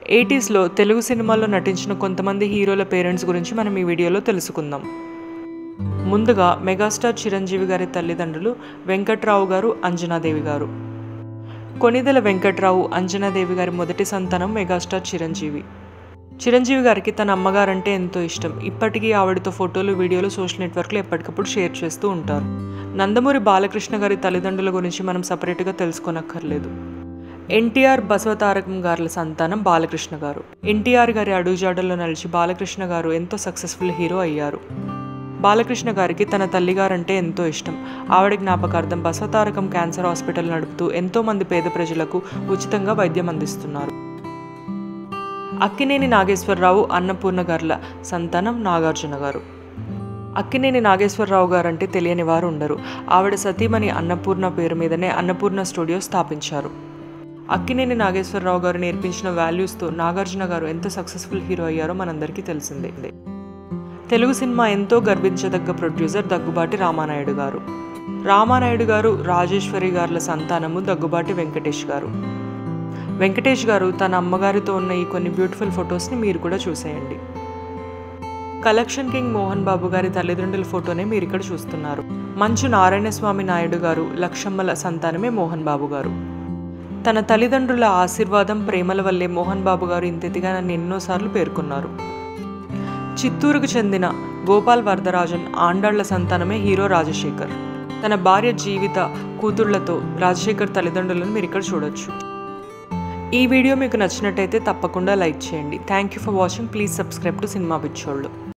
ఎయిటీస్లో తెలుగు సినిమాల్లో నటించిన కొంతమంది హీరోల పేరెంట్స్ గురించి మనం ఈ వీడియోలో తెలుసుకుందాం ముందుగా మెగాస్టార్ చిరంజీవి గారి తల్లిదండ్రులు వెంకట్రావు గారు అంజనాదేవి గారు కొనిదెల వెంకట్రావు అంజనాదేవి గారి మొదటి సంతానం మెగాస్టార్ చిరంజీవి చిరంజీవి గారికి తన అమ్మగారంటే ఎంతో ఇష్టం ఇప్పటికీ ఆవిడతో ఫోటోలు వీడియోలు సోషల్ నెట్వర్క్లో ఎప్పటికప్పుడు షేర్ చేస్తూ ఉంటారు నందమూరి బాలకృష్ణ గారి తల్లిదండ్రుల గురించి మనం సపరేట్గా తెలుసుకోనక్కర్లేదు ఎన్టీఆర్ బసవతారకం గారుల సంతానం బాలకృష్ణ గారు ఎన్టీఆర్ గారి అడుగుజాడల్లో నలిచి బాలకృష్ణ గారు ఎంతో సక్సెస్ఫుల్ హీరో అయ్యారు బాలకృష్ణ గారికి తన తల్లిగారంటే ఎంతో ఇష్టం ఆవిడ జ్ఞాపకార్థం బసవతారకం క్యాన్సర్ హాస్పిటల్ నడుపుతూ ఎంతో మంది పేద ప్రజలకు ఉచితంగా వైద్యం అందిస్తున్నారు అక్కినేని నాగేశ్వరరావు అన్నపూర్ణ గారుల సంతానం నాగార్జున గారు అక్కినేని నాగేశ్వరరావు గారంటే తెలియని వారు ఉండరు ఆవిడ సతీమణి అన్నపూర్ణ పేరు మీదనే అన్నపూర్ణ స్టూడియో స్థాపించారు అక్కినేని నాగేశ్వరరావు గారు నేర్పించిన వాల్యూస్తో నాగార్జున గారు ఎంత సక్సెస్ఫుల్ హీరో అయ్యారో మనందరికీ తెలిసిందే తెలుగు సినిమా ఎంతో గర్వించదగ్గ ప్రొడ్యూసర్ దగ్గుబాటి రామానాయుడు గారు రామానాయుడు గారు రాజేశ్వరి గారుల సంతానము దగ్గుబాటి వెంకటేష్ గారు వెంకటేష్ గారు తన అమ్మగారితో ఉన్న ఈ కొన్ని బ్యూటిఫుల్ ఫొటోస్ని మీరు కూడా చూసేయండి కలెక్షన్ కింగ్ మోహన్ బాబు గారి తల్లిదండ్రుల ఫోటోనే మీరు ఇక్కడ చూస్తున్నారు మంచు నారాయణస్వామి నాయుడు గారు లక్షమ్మల సంతానమే మోహన్ బాబు గారు తన తల్లిదండ్రుల ఆశీర్వాదం ప్రేమల వల్లే మోహన్ బాబు గారు ఇంతెతిగా నన్ను ఎన్నోసార్లు పేర్కొన్నారు చిత్తూరుకు చెందిన గోపాల్ వరదరాజన్ ఆండాళ్ల సంతానమే హీరో రాజశేఖర్ తన భార్య జీవిత కూతుళ్లతో రాజశేఖర్ తల్లిదండ్రులను మీరు ఇక్కడ చూడొచ్చు ఈ వీడియో మీకు నచ్చినట్టయితే తప్పకుండా లైక్ చేయండి thank you for watching please subscribe to cinema పిచ్చోళ్ళు